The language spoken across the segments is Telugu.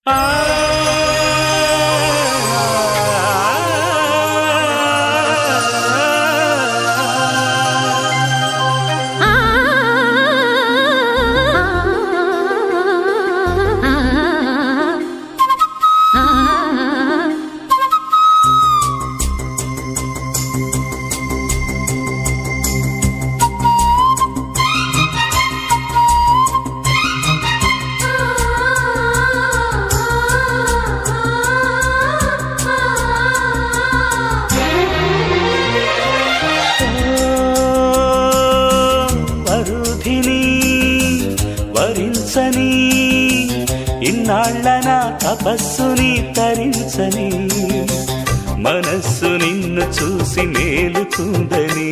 వరుధిని వరించని ఇన్నాళ్ళ నా తపస్సుని తరించని మనస్సు నిన్ను చూసి మేలుకుందని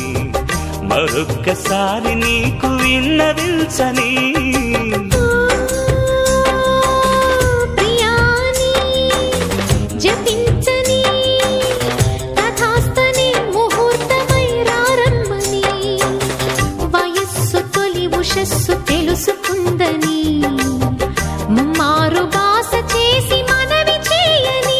మరొక్కసారి నీకు విన్నవిల్చని ప్రియాని జపించని తథాస్తని ముహూర్తమై రారమ్మని వయస్సు తొలి ఉషస్సు తెలుసుకుందని మారు బాస చేసి మనవి చేయని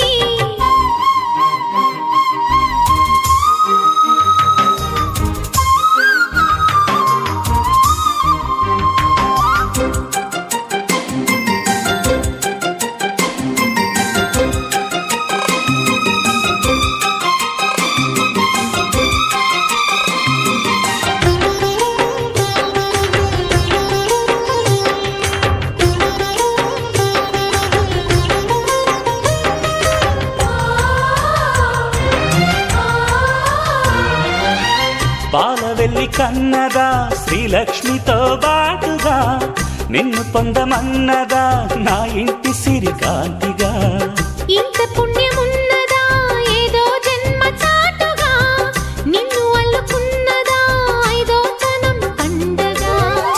బాలవెల్లి కన్నదా శ్రీలక్ష్మితో బాటుగా నిన్ను పొందమన్నదా నా ఇంటి సిరికాంతిగా ఇంత పుణ్యమున్నదా ఏదో జన్మ చాటుగా నిన్ను అల్లుకున్నదా ఐదో తనం పండగా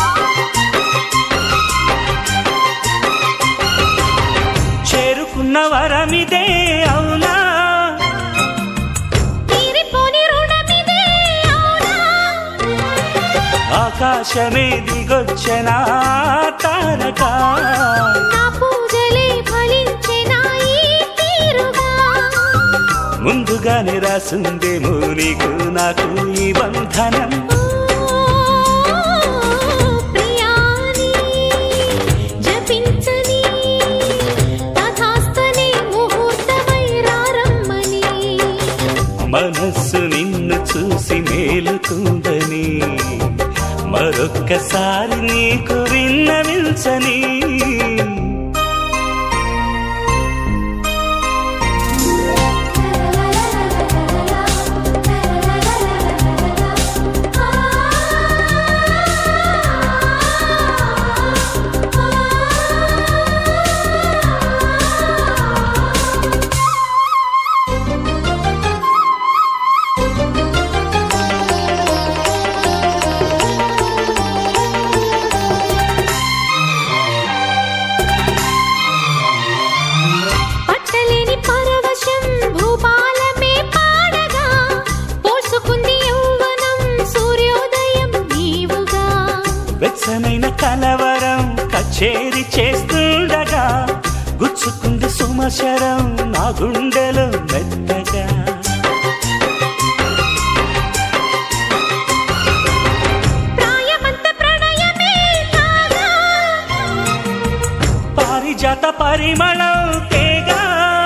చేరుకున్న వరమిదే అవునా తీరిపోని రుణమిదే అవునా ఆకాశమే దిగొచ్చనా తారక నా పూజలే ఫలించెనా ఈ తీరుగా ముందుగానే రాసుందేమో నీకు నాకు ఈ బంధనం ఓ ప్రియాని జపించని తథాస్తని ముహూర్తమై రారమ్మని మనస్సు నిన్ను చూసి మేలుకుందని మరొక్కసారి నీకు విన్నవిల్చని పట్టలేని పరవశం భూపాలమే పాడగా పోసుకుంది యౌవనం సూర్యోదయం నీవుగా వెచ్చనైన కలవరం కచేరి చేస్తుండగా గుచ్చుకుంది సుమశరం నా గుండెలో మెత్తగా ప్రాయమంత ప్రణయమే కాగా పారిజాత పరిమళం తేగా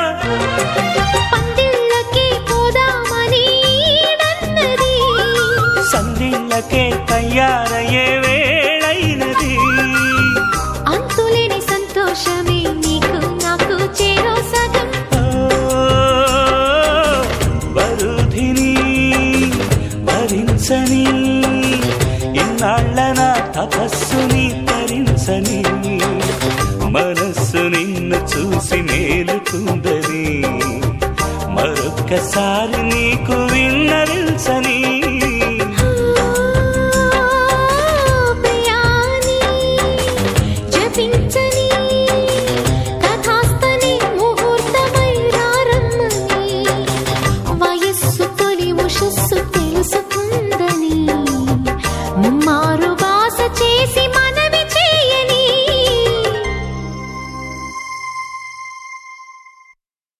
పందిళ్ళకి పోదామని నన్నది సందిళ్ళకే తయారయ్యే వేళైనది అంతులేని సంతోషమే నీకు నాకు చేరో సగం ఓ, వరుధిని వరించని ఇన్నాళ్ళ నా తపస్సుని తరించని మనస్సు నిన్ను చూసి మేలుకుందని మరొక్కసారి నీకు విన్నవిల్చని